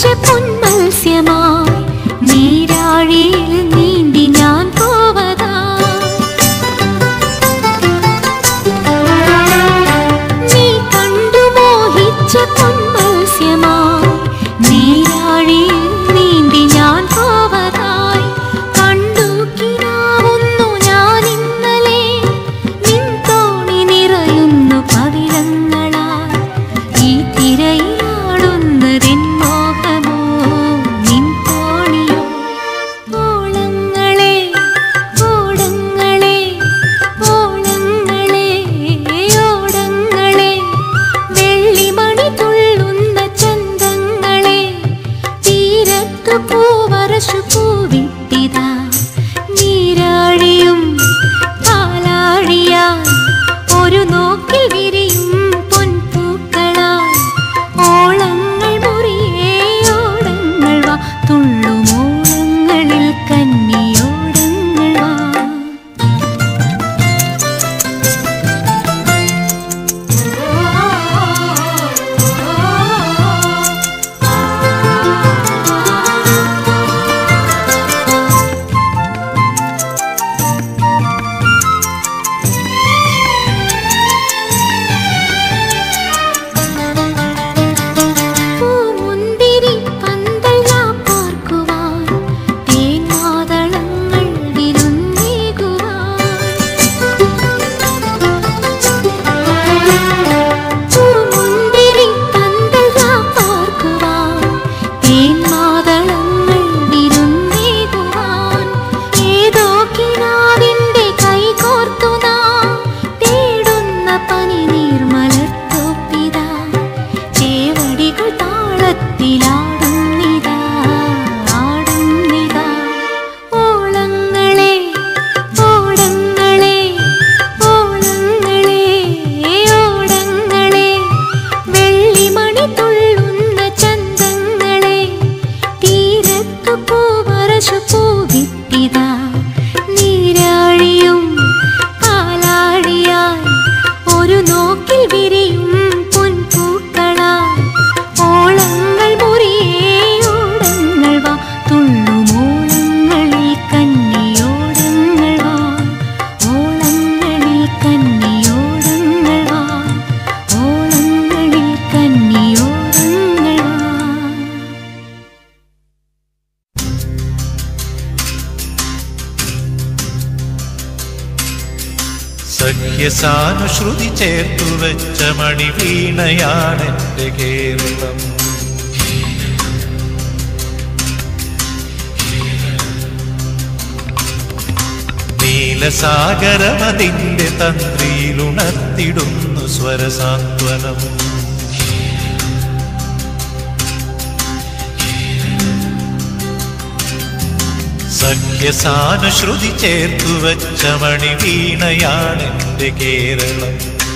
പൊന്മത്സ്യമായി നീരാഴിയിൽ നീന്തി ഞാൻ പോവതാ നീ കണ്ടു മോഹിച്ച പൊന്മത്സ്യമായി നീരാഴിയിൽ നീന്തി ഞാൻ പോവതായി കണ്ടു കിനാവുന്നു ഞാൻ ഇന്നലെ നിൻ തോണി നിറയുന്നു പവിഴങ്ങളാൽ ഈ തിരയിലാടുന്നതെൻ മോഹമോ നിൻ തോണിയോ ഓളങ്ങളെ ഓടങ്ങളെ ഓളങ്ങളെ ഓടങ്ങളെ വെള്ളിമണി തുള്ളുന്ന ചന്തങ്ങളെ തീരത്തു പൂവരശു പൂവിട്ടിതാ നീരാഴിയും പാലാഴിയാൽ ഒരു നോക്കിൽ വിരിയും പൊൻപൂക്കളാൽ ഓളങ്ങൾ മുറിയേ ഓടങ്ങൾ വാ തുള്ളുമോളങ്ങളിൽ കന്നിയോടങ്ങൾ വാ പൂമുന്തിരി പന്തലാ പാർക്കുവാൻ തേന്മാതളങ്ങൾ വിരുന്നേകുവാൻ പൂമുന്തിരി പന്തലാ പാർക്കുവാൻ തേന്മാതളങ്ങൾ വിരുന്നേകുവാൻ ഏതോ കിനാവിന്റെ കൈകോർത്തു നാം തേടുന്ന പനി നീർമലത്തോപ്പിതാ ചേവടികൾ താളത്തിലാടുന്നിതാ ആടുന്നിതാ ഓളങ്ങളെ ഓടങ്ങളെ ഓളങ്ങളെ ഓടങ്ങളെ വെള്ളിമണി തുള്ളുന്ന ചന്തങ്ങളെ തീരത്തു പൂവരശു പൂവിട്ടിതാ നീരാഴിയും പാലാഴിയാൽ ഒരു നോക്കിൽ വിരിയും പൊൻപൂക്കളാൽ ഓളങ്ങൾ മുറിയേ ഓടങ്ങൾ വാ തുള്ളുമോളങ്ങളിൽ കന്നിയോടങ്ങൾ വാ ഓളങ്ങളിൽ കന്നിയോടങ്ങൾ വാ ഓളങ്ങളിൽ കന്നിയോടങ്ങൾ വാ സഖ്യസാനുശ്രുതി ചേർത്തു വെച്ച മണിവീണയാണെന്റെ കേരളം നീലസാഗരമതിന്റെ തന്ത്രിയിലുണർത്തിടുന്നു സ്വരസാന്ത്വനം സഖ്യസാനുശ്രുതി ചേർത്തു വച്ച മണിവീണയാണെന്റെ കേരളം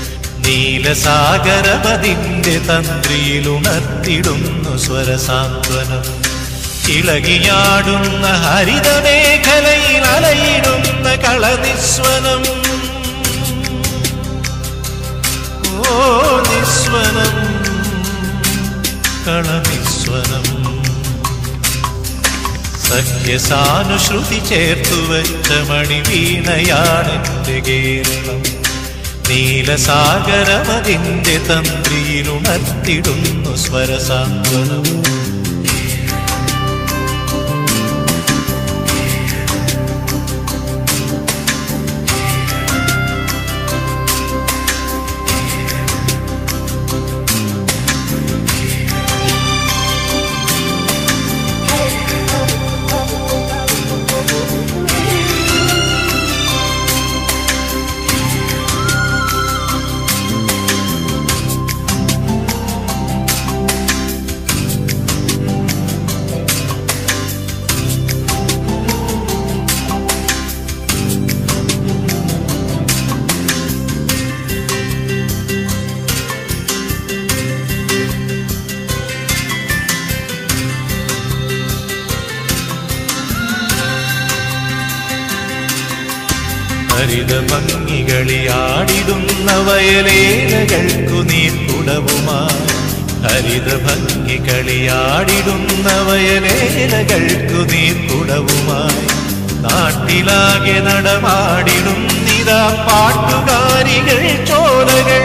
നീലസാഗരപതിന്റെ തന്ത്രിയിലുണർത്തിടുന്നു സ്വരസാന്ത്വനം ഇളകിയാടുന്ന ഹരിതമേഖലയിൽ അലയിടുന്ന കളനിസ്വനം ഓ നിസ്വനം കളനിസ്വനം സഖ്യസാനുശ്രുതി ചേർത്തു വെച്ച മണിവീണയാണെന്റെ കേരളം നീലസാഗരമതിന്റെ തന്ത്രിയിലുണർത്തിടുന്നു സ്വരസാന്ത്വനം ഹരിത ഭംഗികളിയാടിടുന്ന വയലേലകൾക്കു നീർക്കുടവുമായി ഹരിത ഭംഗി കളിയാടിടുന്ന വയലേലകൾക്കു നീർക്കുടവുമായി നാട്ടിലാകെ നടമാടിടും നിതാ പാട്ടുകാരികൾ ചോലകൾ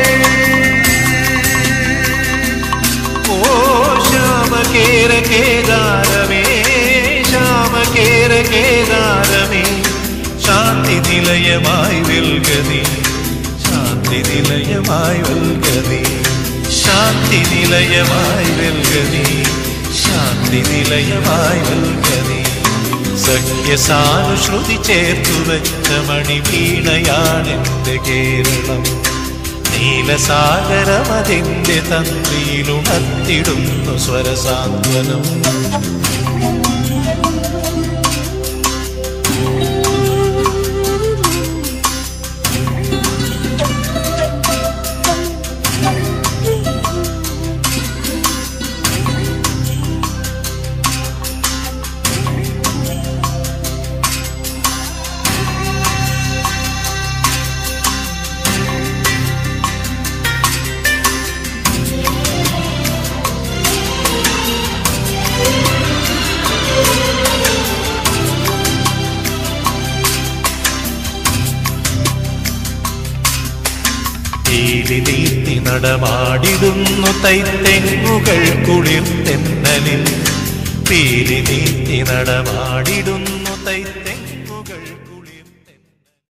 ഓ ശ്യാമകേര കേദാരമേ ശ്യാമകേര കേദാരമേ ശാന്തി നിലയമായി വെൽകതി ശാന്തി നിലയമായി വെൽകതി ശാന്തി നിലയമായി വെൽകതി ശാന്തി നിലയമായി വെൽകതി സഖ്യസാനുശ്രുതി ചേർത്തു വെച്ച മണി വീണയാണെന്റെ കേരളം നീലസാഗരമതിന്റെ തന്ത്രിയിലുണർത്തിടുന്നു സ്വരസാന്ത്വനം തീലി നീർത്തി നടമാടിടുന്നു തൈത്തെങ്ങുകൾ കുളിർ തെന്നലിൽ പീലി നീർത്തി നടമാടിടുന്നു തൈത്തെ